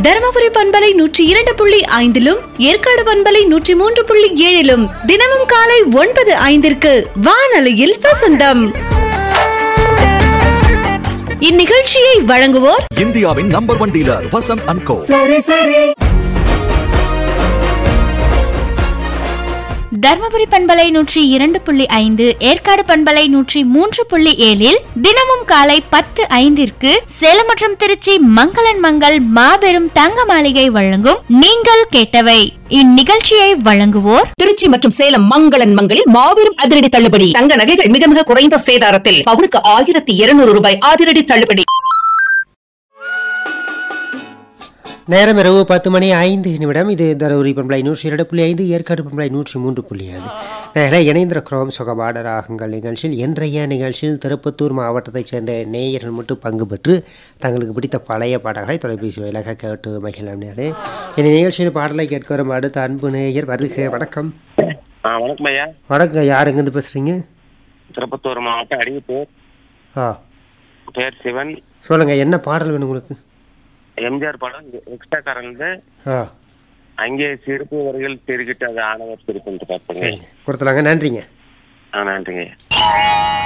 தருமபுரி பண்பலை நூற்றி இரண்டு புள்ளி ஐந்திலும் ஏற்காடு பண்பலை நூற்றி மூன்று புள்ளி ஏழிலும் தினமும் காலை ஒன்பது ஐந்திற்கு வானொலியில் வசந்தம் இந்நிகழ்ச்சியை வழங்குவோர் இந்தியாவின் number one dealer Vasanth and co Dharmapuri பண்பலை நூற்றி இரண்டு புள்ளி ஐந்து ஏற்காடு பண்பலை நூற்றி மூன்று புள்ளி ஏழில் தினமும் காலை பத்து ஐந்திற்கு சேலம் மற்றும் திருச்சி மங்களன் மங்கள் மாபெரும் தங்க மாளிகை வழங்கும் நீங்கள் கேட்டவை இந்நிகழ்ச்சியை வழங்குவோர் திருச்சி மற்றும் சேலம் மங்களன் மங்களில் மாபெரும் அதிரடி தள்ளுபடி தங்க நகைகள் மிக மிக குறைந்த சேதாரத்தில் பவுனுக்கு ஆயிரத்தி இருநூறு ரூபாய் அதிரடி தள்ளுபடி நேரம் இரவு பத்து மணி ஐந்து நிமிடம் இது தருமபுரி பண்பலை நூற்றி இரண்டு புள்ளி ஐந்து ஏற்காடு பண்பலை நூற்றி மூன்று புள்ளி ஐந்து நேர இணைந்திருக்கிறோம் சுகபாட ராகங்கள் நிகழ்ச்சியில் இன்றைய நிகழ்ச்சியில் திருப்பத்தூர் மாவட்டத்தைச் சேர்ந்த நேயர்கள் மட்டும் பங்கு பெற்று தங்களுக்கு பிடித்த பழைய பாடல்களை தொலைபேசி வாயிலாக கேட்டு மகிழலாம் நேரே இந்த நிகழ்ச்சியில் பாடலை கேட்க வரும் அடுத்த அன்பு நேயர் வருக வணக்கம் ஆ வணக்கம் ஐயா வணக்கம் யார் எங்கேருந்து பேசுகிறீங்க திருப்பத்தூர் மாவட்டம் அடிவுத்தூர் ஆ பேர் சிவன் சொல்லுங்கள் என்ன பாடல் வேணும் உங்களுக்கு எம்ஜிஆர் படம் எக்ஸ்ட்ராக்காரங்க ஆ அங்கே சிரிப்பு வரிகள் திருக்கிட்டு அது ஆனவர் சிரிப்புன்ட்டு பார்ப்போங்க சரிங்க கொடுத்துலாங்க நன்றிங்க ஆ நன்றிங்க